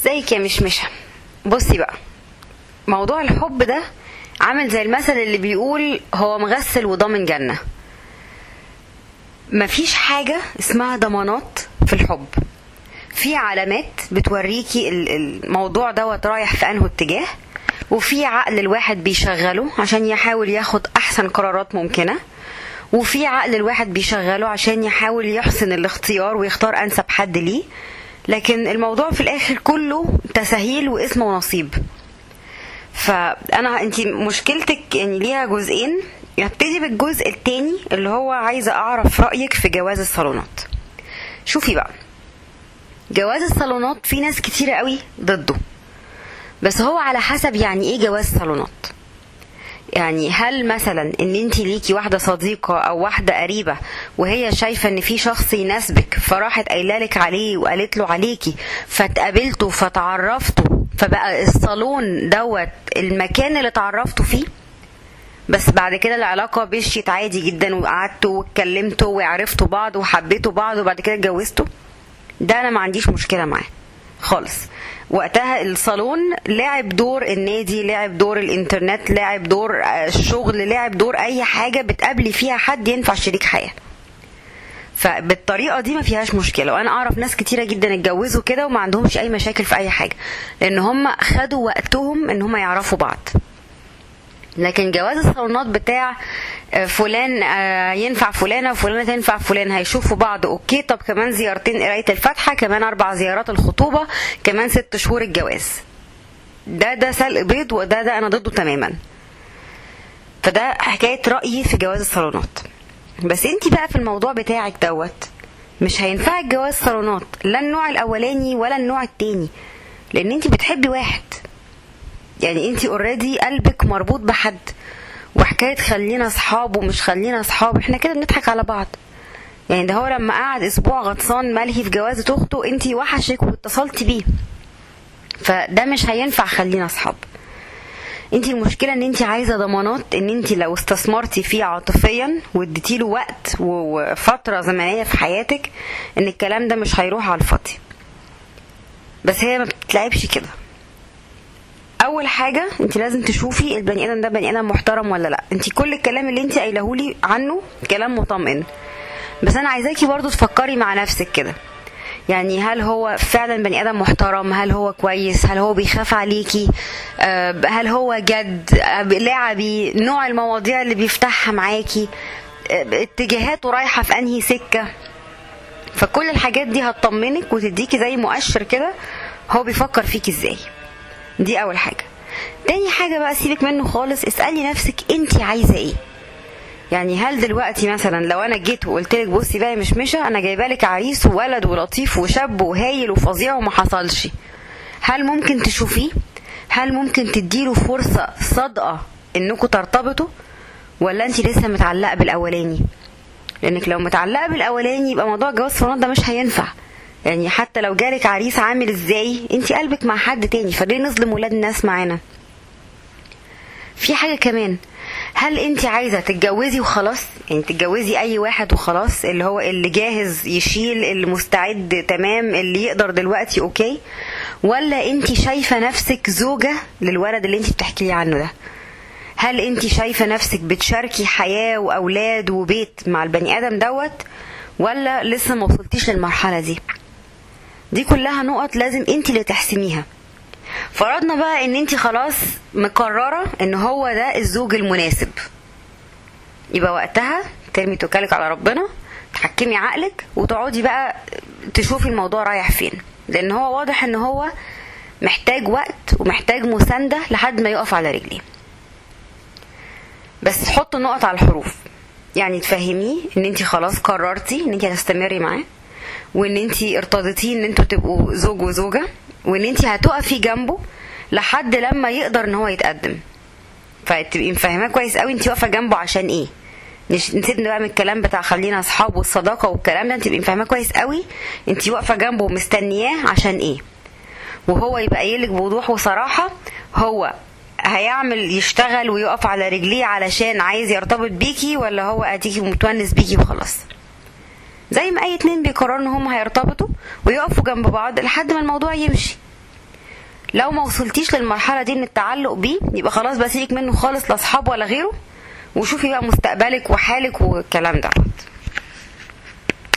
ازيك يا مشمشة بصي بقى موضوع الحب ده عامل زي المثل اللي بيقول هو مغسل وضامن جنة مفيش حاجة اسمها ضمانات في الحب في علامات بتوريكي ال- الموضوع دوت رايح في انه اتجاه وفي عقل الواحد بيشغله عشان يحاول ياخد احسن قرارات ممكنه وفي عقل الواحد بيشغله عشان يحاول يحسن الاختيار ويختار انسب حد ليه لكن الموضوع في الاخر كله تساهيل واسم ونصيب فانا انت مشكلتك يعني ليها جزئين هبتدي بالجزء التاني اللي هو عايزه اعرف رايك في جواز الصالونات شوفي بقى جواز الصالونات في ناس كتيرة قوي ضده بس هو على حسب يعني ايه جواز صالونات يعني هل مثلا ان انت ليكي واحدة صديقة او واحدة قريبة وهي شايفة ان في شخص يناسبك فراحت قايله لك عليه وقالت له عليكي فاتقابلتوا فتعرفتوا فبقى الصالون دوت المكان اللي اتعرفتوا فيه بس بعد كده العلاقة مشيت عادي جدا وقعدتوا واتكلمتوا وعرفتوا بعض وحبيتوا بعض وبعد كده اتجوزتوا ده انا ما عنديش مشكله معاه خالص وقتها الصالون لعب دور النادي لعب دور الانترنت لعب دور آه، الشغل لعب دور اي حاجه بتقابلي فيها حد ينفع شريك حياه فبالطريقه دي ما فيهاش مشكله وانا اعرف ناس كتيره جدا اتجوزوا كده وما عندهمش اي مشاكل في اي حاجه لان هم خدوا وقتهم ان هم يعرفوا بعض لكن جواز الصالونات بتاع آه، فلان آه، ينفع فلانه وفلانه تنفع فلان هيشوفوا بعض اوكي طب كمان زيارتين قرايه الفاتحه كمان اربع زيارات الخطوبه كمان ست شهور الجواز ده ده سلق بيض وده ده انا ضده تماما فده حكايه رايي في جواز الصالونات بس انت بقى في الموضوع بتاعك دوت مش هينفعك جواز صالونات لا النوع الاولاني ولا النوع التاني لان انت بتحبي واحد يعني انت اوريدي قلبك مربوط بحد وحكايه خلينا اصحاب ومش خلينا اصحاب احنا كده بنضحك على بعض يعني ده هو لما قعد اسبوع غطسان ملهي في جوازه اخته انت وحشك واتصلتي بيه فده مش هينفع خلينا اصحاب انت المشكله ان انت عايزه ضمانات ان انت لو استثمرتي فيه عاطفيا واديتيله وقت و- وفتره زمنيه في حياتك ان الكلام ده مش هيروح على الفاضي بس هي ما بتتلعبش كده اول حاجه انت لازم تشوفي البني ادم ده بني ادم محترم ولا لا انت كل الكلام اللي انت قايله لي عنه كلام مطمئن بس انا عايزاكي برضو تفكري مع نفسك كده يعني هل هو فعلا بني ادم محترم هل هو كويس هل هو بيخاف عليكي آه، هل هو جد آه، لعبي نوع المواضيع اللي بيفتحها معاكي آه، اتجاهاته رايحه في انهي سكه فكل الحاجات دي هتطمنك وتديكي زي مؤشر كده هو بيفكر فيك ازاي دي اول حاجه تاني حاجه بقى سيبك منه خالص اسالي نفسك انت عايزه ايه يعني هل دلوقتي مثلا لو انا جيت وقلت لك بصي بقى يا مشمشه انا جايبه لك عريس وولد ولطيف وشاب وهايل وفظيع وما حصلش هل ممكن تشوفيه هل ممكن تديله فرصه صادقه انكم ترتبطوا ولا انت لسه متعلقه بالاولاني لانك لو متعلقه بالاولاني يبقى موضوع جواز الصالونات ده مش هينفع يعني حتى لو جالك عريس عامل ازاي انت قلبك مع حد تاني فليه نظلم ولاد الناس معانا في حاجه كمان هل انت عايزه تتجوزي وخلاص يعني تتجوزي اي واحد وخلاص اللي هو اللي جاهز يشيل اللي مستعد تمام اللي يقدر دلوقتي اوكي ولا انت شايفه نفسك زوجه للولد اللي انت بتحكي لي عنه ده هل انت شايفه نفسك بتشاركي حياه واولاد وبيت مع البني ادم دوت ولا لسه ما وصلتيش للمرحله دي دي كلها نقط لازم انت اللي تحسميها فرضنا بقى ان انت خلاص مقررة ان هو ده الزوج المناسب يبقى وقتها ترمي توكلك على ربنا تحكمي عقلك وتقعدي بقى تشوفي الموضوع رايح فين لان هو واضح ان هو محتاج وقت ومحتاج مساندة لحد ما يقف على رجليه بس تحط النقط على الحروف يعني تفهميه ان انت خلاص قررتي ان انت هتستمري معاه وان انت ارتضيتيه ان انتوا تبقوا زوج وزوجه وان انت هتقفي جنبه لحد لما يقدر ان هو يتقدم فتبقي مفهماه كويس قوي انت واقفه جنبه عشان ايه مش نسيبنا بقى من الكلام بتاع خلينا اصحاب والصداقه والكلام ده انت تبقي مفهماه كويس قوي انت واقفه جنبه ومستنياه عشان ايه وهو يبقى قايل لك بوضوح وصراحه هو هيعمل يشتغل ويقف على رجليه علشان عايز يرتبط بيكي ولا هو اديكي متونس بيكي وخلاص زي ما اي اتنين بيقرروا ان هم هيرتبطوا ويقفوا جنب بعض لحد ما الموضوع يمشي لو ما وصلتيش للمرحله دي من التعلق بيه يبقى خلاص بسيبك منه خالص لا اصحاب ولا غيره وشوفي بقى مستقبلك وحالك والكلام ده